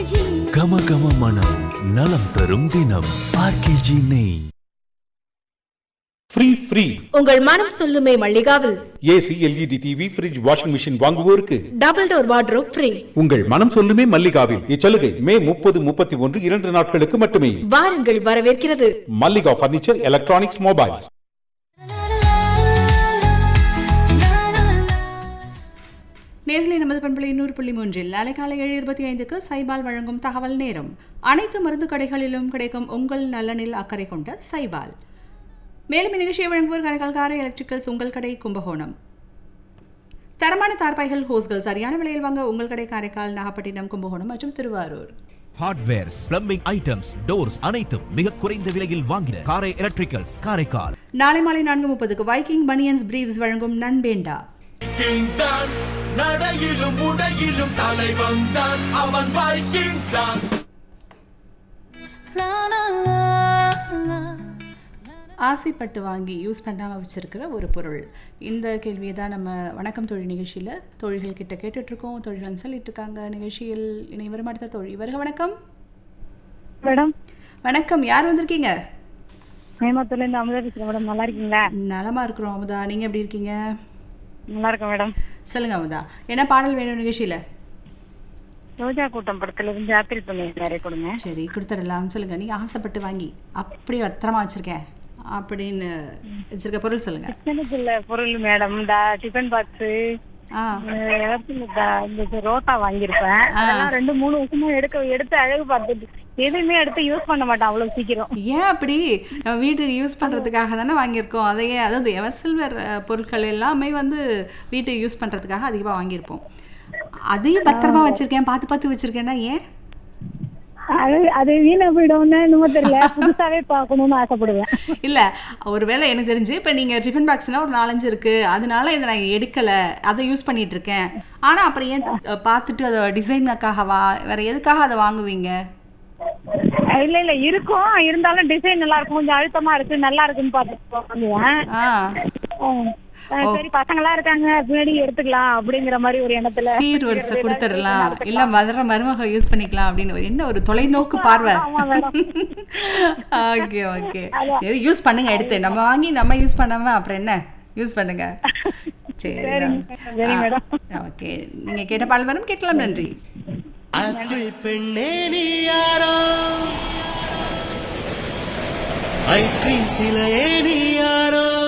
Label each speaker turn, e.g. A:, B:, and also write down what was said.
A: கம கம மனம் நலம் தரும் தினம் ஆர்கேஜி நெய்
B: ஃப்ரீ ஃப்ரீ
C: உங்கள் மனம் சொல்லுமே மல்லிகாவில்
B: AC LED TV fridge washing machine வாங்குவோருக்கு
C: டபுள் டோர் வார்ட்ரோப் ஃப்ரீ
B: உங்கள் மனம் சொல்லுமே மல்லிகாவில் இச்சலுகை மே முப்பது முப்பத்தி ஒன்று இரண்டு நாட்களுக்கு மட்டுமே
C: வாருங்கள் வரவேற்கிறது
B: மல்லிகா பர்னிச்சர் எலக்ட்ரானிக்ஸ் மொபைல்ஸ்
D: நேர்களை நமது பண்பலை நூறு புள்ளி மூன்றில் நாளை காலை ஏழு இருபத்தி ஐந்துக்கு சைபால் வழங்கும் தகவல் நேரம் அனைத்து மருந்து கடைகளிலும் கிடைக்கும் உங்கள் நலனில் அக்கறை கொண்ட சைபால் மேலும் இந்நிகழ்ச்சியை வழங்குவோர் கரைக்கால் காரை எலக்ட்ரிக்கல்ஸ் உங்கள் கடை கும்பகோணம் தரமான தார்பாய்கள் ஹோஸ்கள் சரியான விலையில் வாங்க உங்கள் கடை காரைக்கால் நாகப்பட்டினம் கும்பகோணம் மற்றும் Thiruvarur
E: hardwares plumbing items doors அனைத்தும் மிக குறைந்த விலையில் வாங்கின காரை எலக்ட்ரிக்கல்ஸ் காரைக்கால்
D: நாளை மாலை நான்கு முப்பதுக்கு வைக்கிங் பனியன்ஸ் பிரீவ்ஸ் வழங்கும் நன்பேண்டா
F: வைக்கிங் தான் நடையிலும் உடையிலும் தலைவன் தான் அவன் வைக்கிங் தான்
D: ஆசைப்பட்டு வாங்கி யூஸ் பண்ணாமல் வச்சிருக்கிற ஒரு பொருள் இந்த கேள்வியை தான் நம்ம வணக்கம் தொழில் நிகழ்ச்சியில் தொழில்கள் கிட்ட கேட்டுட்ருக்கோம் தொழில்களும் சொல்லிட்டு இருக்காங்க நிகழ்ச்சியில் இணைவரும் அடுத்த தொழில் வருக வணக்கம்
G: மேடம்
D: வணக்கம் யார் வந்திருக்கீங்க
G: மேமத்தூர்ல இருந்து அமுதா பேசுறேன் மேடம் நல்லா இருக்கீங்களா
D: நலமா இருக்கிறோம் அமுதா நீங்கள் எப்படி இருக்கீங்க
G: நல்லா இருக்கேன் மேடம்
D: சொல்லுங்க அமுதா என்ன பாடல் வேணும் நிகழ்ச்சியில்
G: ரோஜா கூட்டம் படத்துல இருந்து ஆப்பிள் பண்ணி நிறைய கொடுங்க
D: சரி கொடுத்துடலாம் சொல்லுங்க நீங்கள் ஆசைப்பட்டு வாங்கி அப்படியே பத்திரமா வச்சிருக்கேன் அப்படின்னு வச்சிருக்க பொருள் சொல்லுங்க
G: கிச்சனுக்குள்ள பொருள் மேடம் இந்த டிஃபன் பாக்ஸ்
D: ஆ
G: இந்த ரோட்டா வாங்கியிருப்பேன் அதெல்லாம் ரெண்டு மூணு வருஷமா எடுக்க எடுத்து அழகு பார்த்துட்டு எதுவுமே எடுத்து யூஸ் பண்ண மாட்டேன் அவ்வளவு சீக்கிரம்
D: ஏன் அப்படி நம்ம வீட்டுக்கு யூஸ் பண்ணுறதுக்காக தானே வாங்கியிருக்கோம் அதையே அதாவது எவர் சில்வர் பொருட்கள் எல்லாமே வந்து வீட்டுக்கு யூஸ் பண்ணுறதுக்காக அதிகமாக வாங்கியிருப்போம் அதையும் பத்திரமா வச்சிருக்கேன் பார்த்து பார்த்து வச்சிருக்கேன்னா ஏன்
G: அது அது வீணா போயிடும்னு என்னமோ தெரியல புதுசாவே பார்க்கணும்னு ஆசைப்படுவேன்
D: இல்லை ஒருவேளை எனக்கு தெரிஞ்சு இப்போ நீங்கள் டிஃபன் பாக்ஸ்னால் ஒரு நாலஞ்சு இருக்குது அதனால இதை நான் எடுக்கலை அதை யூஸ் பண்ணிட்டு இருக்கேன் ஆனால் அப்புறம் ஏன் அஹ், பார்த்துட்டு அதை டிசைனுக்காகவா வேறு எதுக்காக அதை வாங்குவீங்க
G: இல்ல இல்ல இருக்கும் இருந்தாலும் டிசைன் நல்லா இருக்கும் கொஞ்சம் அழுத்தமா இருக்கு நல்லா இருக்குன்னு பார்த்து வாங்குவேன்
D: ஆ
G: ஆ, சரி பசங்களா இருக்காங்க பின்னாடி எடுத்துக்கலாம் அப்படிங்கிற மாதிரி ஒரு எண்ணத்துல
D: சீர் வரிசை கொடுத்துடலாம் இல்லை மதுரை மருமக யூஸ் பண்ணிக்கலாம் அப்படின்னு ஒரு- என்ன ஒரு தொலைநோக்கு பார்வை
G: ஆமா மேடம்
D: ஓகே ஓகே சரி யூஸ் பண்ணுங்க எடுத்து நம்ம வாங்கி நம்ம யூஸ் பண்ணாம அப்புறம் என்ன யூஸ் பண்ணுங்க சரி
G: சரி மேடம்.
D: ஓகே நீங்க கேட்ட பால் வரும் கேட்கலாம் நன்றி
F: ஆப்பிள் பெண்ணே நீ யாரோ ஐஸ்கிரீம் சிலையே நீ யாரோ